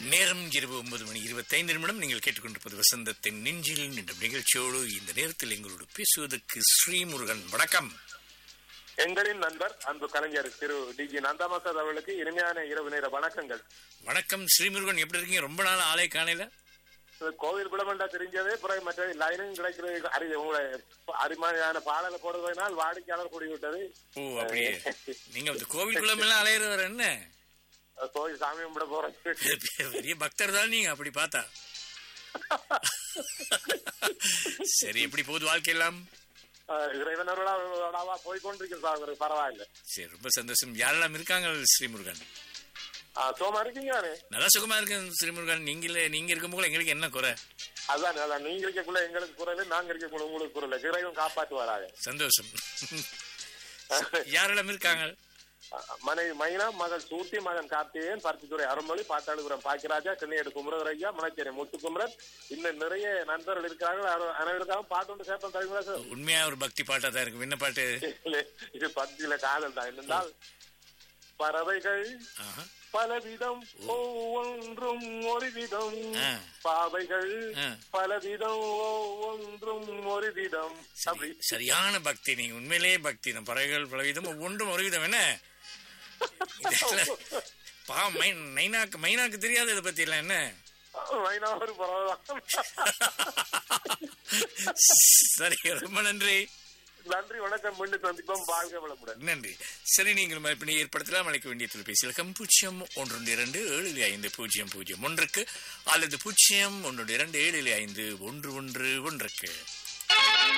நேரம் இரவு ஒன்பது மணி இருபத்தைந்து நிமிடம் நீங்கள் கேட்டுக்கொண்டிருப்பது வசந்தத்தின் நெஞ்சில் என்ற நிகழ்ச்சியோடு இந்த நேரத்தில் எங்களோடு பேசுவதற்கு ஸ்ரீமுருகன் வணக்கம் எங்களின் நண்பர் அன்பு கலைஞர் திரு டி ஜி நந்தமசத் அவர்களுக்கு இனிமையான இரவு நேர வணக்கங்கள் வணக்கம் ஸ்ரீமுருகன் எப்படி இருக்கீங்க ரொம்ப நாள் ஆளே காணையில கோவில் குளமண்டா தெரிஞ்சதே பிறகு மற்ற லைனும் கிடைக்கிறது அறி உங்களை அருமையான பாடலை போடுவதனால் வாடிக்கையாளர் கூடிவிட்டது ஓ அப்படியே நீங்க அந்த கோவில் குளம் எல்லாம் அலையிறவர் என்ன கோவில் சாமி கும்பிட போறேன் பெரிய பக்தர் தான் நீங்க அப்படி பார்த்தா சரி எப்படி போகுது வாழ்க்கையெல்லாம் இறைவனர்களா போய்கொண்டிருக்கிறது பரவாயில்ல சரி ரொம்ப சந்தோஷம் யாரெல்லாம் இருக்காங்க ஸ்ரீமுருகன் ஆ, சோமா இருக்கீங்க தானே நல்லா சுகமா இருக்கு ஸ்ரீமுருகன் நீங்களே நீங்க இருக்கும்போது எங்களுக்கு என்ன குறை அதான் அதான் நீங்க இருக்கக்குள்ள எங்களுக்கு குரல் நாங்க இருக்கக்குள்ள உங்களுக்கு குரல் இறைவன் காப்பாற்றுவாராக சந்தோஷம் யாரெல்லாம் இருக்காங்க மனைவி மைனா மகள் சூட்டி மகன் கார்த்திகேயன் பருத்தித்துறை அருள்மொழி பாத்தாளுபுரம் பாக்கியராஜா கிண்ணியடு குமரரையா முனச்சேரி முத்துக்குமரன் இன்னும் நிறைய நண்பர்கள் இருக்கிறார்கள் அரு- அனைவருக்காகவும் பாட்டு ஒன்று சேர்ப்போம் தெரியுமா சார் உண்மையா ஒரு பக்தி பாட்டா தான் இருக்கு என்ன பாட்டு இல்ல, இது பக்தியில காதல் தான் என்னென்றால் பறவைகள் ஆஹா. பலவிதம் ஒவ்வொன்றும் ஒரு விதம் ஆ. பாவைகள் ஆ. பலவிதம் ஒவ்வொன்றும் ஒரு விதம் அப்படி சரியான பக்தி நீங்க உண்மையிலேயே பக்தி தான் பறவைகள் பலவிதம் ஒவ்வொன்றும் ஒரு விதம் என்ன இதெல்லாம் பா மை நைனாக்கு மைனாக்கு தெரியாது இதை பத்தி எல்லாம் என்ன மைனா ஒரு பறவை சரி ரொம்ப நன்றி நன்றி வணக்கம் மீண்டும் சந்திப்போம் வாழ்க வளமுடன் நன்றி சரி நீங்கள் மறுபடி ஏற்படுத்தலாம் அழைக்க வேண்டிய தொலைபேசி இலக்கம் பூஜ்ஜியம் ஒன்று இரண்டு ஏழு ஐந்து பூஜ்ஜியம் பூஜ்ஜியம் ஒன்றுக்கு அல்லது பூஜ்ஜியம் ஒன்று இரண்டு ஏழு ஐந்து ஒன்று ஒன்று ஒன்றுக்கு